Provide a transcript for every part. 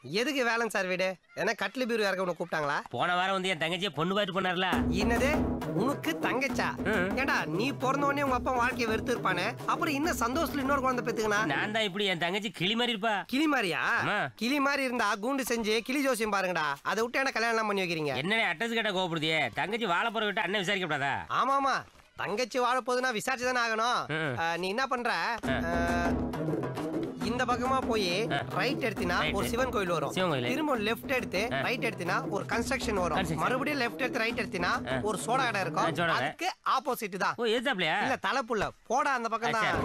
எதுக்கு வேலன் சார் வீடு ஏன்னா கட்லி பீரு இறக்க உனக்கு கூப்பிட்டாங்களா போன வாரம் வந்து என் தங்கச்சியை பொண்ணு பார்த்து பண்ணார்ல என்னது உனக்கு தங்கச்சா ஏண்டா நீ பிறந்த உடனே உங்க அப்பா வாழ்க்கையை வெறுத்து இருப்பானே அப்புறம் இன்னும் சந்தோஷத்துல இன்னொரு குழந்தை பெத்துக்கனா நான் தான் இப்படி என் தங்கச்சி கிளி மாதிரி இருப்பா கிளி மாதிரியா ஆமா. கிளி மாதிரி இருந்தா கூண்டு செஞ்சு கிளி ஜோசியம் பாருங்கடா அதை விட்டு என்ன கல்யாணம் எல்லாம் பண்ணி வைக்கிறீங்க என்னடே அட்ரஸ் கேட்ட கோபப்படுதியே தங்கச்சி வாழைப்புற விட்டு அண்ணன் விசாரிக்கப்படாதா ஆமாமா தங்கச்சி வாழ போதுன்னா விசாரிச்சு தானே ஆகணும் ம். ஆ, நீ என்ன பண்ற ஆ, இந்த பக்கமா போய் ரைட் எடுத்தினா Right. ஒரு சிவன் கோயில் வரும் சிவன் கோயில். திரும்ப லெஃப்ட் எடுத்து ரைட் எடுத்தினா ஒரு கன்ஸ்ட்ரக்ஷன் வரும் Construction. மறுபடியும் லெஃப்ட் எடுத்து ரைட் எடுத்தினா ஒரு சோடா கடை ஆ, இருக்கும் சோடா கடை. அதுக்கு ஆப்போசிட் தான் ஓ எதாப்லையா இல்ல தலைப்புள்ள போடா அந்த பக்கம் தான்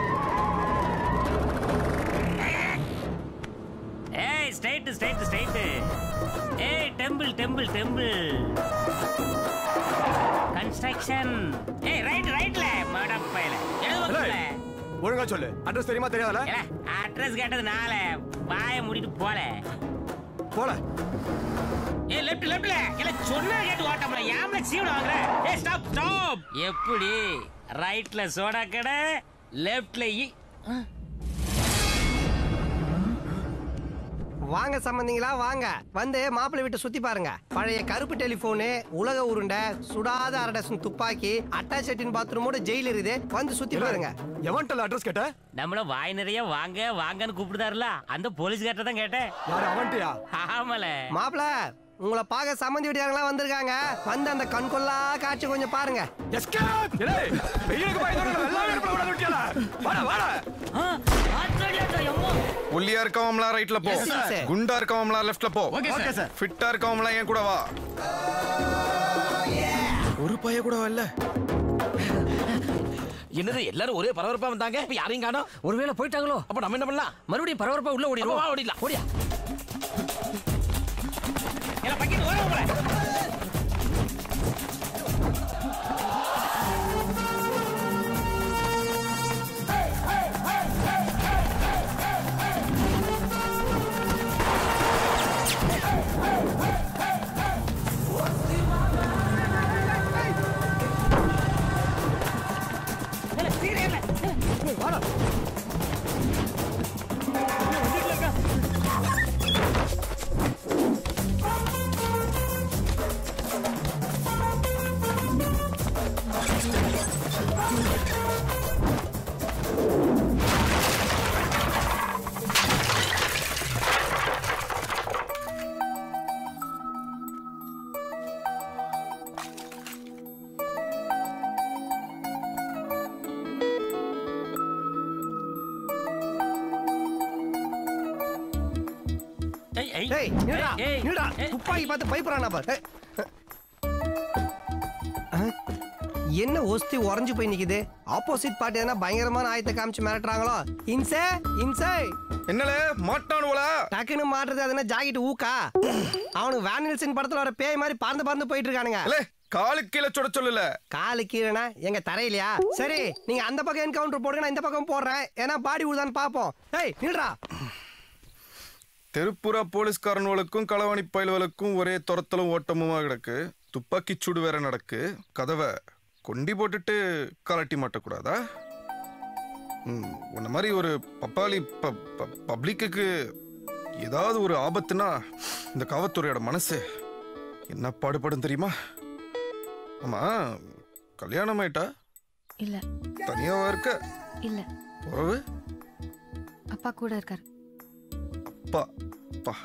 ஏய் ஸ்ட்ரைட் ஸ்ட்ரைட் ஸ்ட்ரைட் ஏய் டெம்பிள் டெம்பிள் டெம்பிள் கன்ஸ்ட்ரக்ஷன் ஏய் ரைட் ரைட்ல மடப்பையில எழுதுல ஒழுங்கா சொல்லு அட்ரஸ் தெரியுமா தெரியாதல அட்ரஸ் கேட்டது நாளை வாயை மூடிட்டு போல போல ஏ லெஃப்ட் லெஃப்ட்ல இல்ல சொன்னா கேட்டு ஓட்டம்ல யாமல சீவன வாங்குற ஏ ஸ்டாப் ஸ்டாப் எப்படி ரைட்ல சோடா கடை லெஃப்ட்ல இ வாங்க சம்பந்திங்களா வாங்க வந்து மாப்பிள்ளை வீட்டை சுத்தி பாருங்க பழைய கருப்பு டெலிபோனு உலக உருண்டை சுடாத அரடசன் துப்பாக்கி அட்டாச்சட்டின் பாத்ரூமோட ஜெயில் இருக்குது வந்து சுத்தி பாருங்க எவன்டல அட்ரஸ் கேட்ட நம்மள வாய் நிறைய வாங்க வாங்கன்னு கூப்பிடுதாருல அந்த போலீஸ் கேட்ட தான் கேட்டேன் யாரு அவன்ட்டியா ஆமால மாப்பிள உங்களை பார்க்க சம்மந்தி வீட்டுக்காரங்களாம் வந்திருக்காங்க வந்து அந்த கண்கொள்ளா காட்சி கொஞ்சம் பாருங்க எஸ்கேப் ஏய் வெயிலுக்கு பயந்தோட வெள்ளாவே இருப்பட விட விட்டியால வாடா வாடா ஒல்லியா இருக்கவம்லாம் ரைட்ல போ Yes, sir. குண்டா இருக்கவம்லாம் லெஃப்ட்ல போ ஓகே சார் ஃபிட்டா இருக்கவம்லாம் ஏன் கூட வா ஒரு பைய கூட வரல என்னது எல்லாரும் ஒரே பரபரப்பா வந்தாங்க இப்ப யாரையும் காணோம் ஒருவேளை போயிட்டாங்களோ அப்ப நம்ம என்ன பண்ணலாம் மறுபடியும் பரபரப்பா உள்ள அப்ப ஓடிடுவோம் வா, ஓடிடலாம் ஓடியா இல்ல பக்கெட் ஓட போல ஏய் ஏய் டேய் நில்றா ஏய், நில்றா ஏய், துப்பாக்கி பார்த்து பயப்படுறானா பாரு ஏய். ஆ, என்ன ஒஸ்தி உறைஞ்சு போய் நிக்குது ஆப்போசிட் பார்ட்டி எதனா பயங்கரமான ஆயத்தை காமிச்சு மிரட்டுறாங்களோ இன்சே இன்சே என்னல மாட்டானுவலா டக்குன்னு மாட்டுறது அது என்ன ஜாக்கெட் ஊக்கா அவனுக்கு வேனில்சன் படத்துல வர பேய் மாதிரி பறந்து பறந்து போயிட்டு இருக்கானுங்க இல்ல காலு கீழே சுட சொல்லல காலு கீழனா எங்க தரையிலையா சரி நீங்க அந்த பக்கம் என்கவுண்டர் போடுங்க நான் இந்த பக்கம் போடுறேன் ஏன்னா பாடி விடுதான்னு பாப்போம் ஏய் நில்றா தெருப்புற போலீஸ்காரன்களுக்கும் களவாணி பயல்களுக்கும் ஒரே துரத்தலும் ஓட்டமுமா கிடக்கு துப்பாக்கி சூடு வேற நடக்கு கதவை கொண்டி போட்டுட்டு கலட்டி மாட்டக்கூடாதா ம், உன்ன மாதிரி ஒரு பப்பாளி ப- ப- பப்ளிக்குக்கு ஏதாவது ஒரு ஆபத்துனா இந்த காவல்துறையோட மனசு என்ன பாடுபடும் தெரியுமா ஆமா கல்யாணம் ஆயிட்டா இல்ல தனியாவா இருக்க இல்ல உறவு அப்பா கூட இருக்காரு அப்பா அப்பா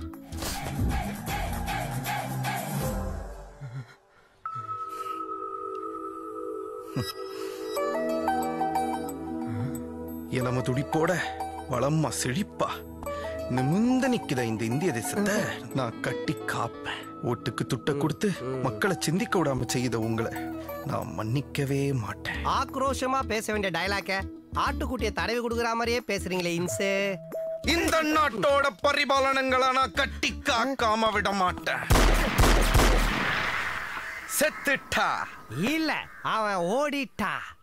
இளம துடிப்போட வளம்மா செழிப்பா நிமிர்ந்து நிக்குத இந்த இந்திய தேசத்தை நான் கட்டி காப்பேன் ஓட்டுக்கு துட்ட கொடுத்து மக்களை சிந்திக்க விடாம செய்த உங்களை நான் மன்னிக்கவே மாட்டேன் ஆக்ரோஷமா பேச வேண்டிய டயலாக்க ஆட்டுக்குட்டியை தடவி கொடுக்குற மாதிரியே பேசுறீங்களே இன்சு இந்த நாட்டோட பரிபாலனங்களை நான் கட்டி காக்காம விட மாட்டேன் செத்துட்டா இல்ல அவன் ஓடிட்டா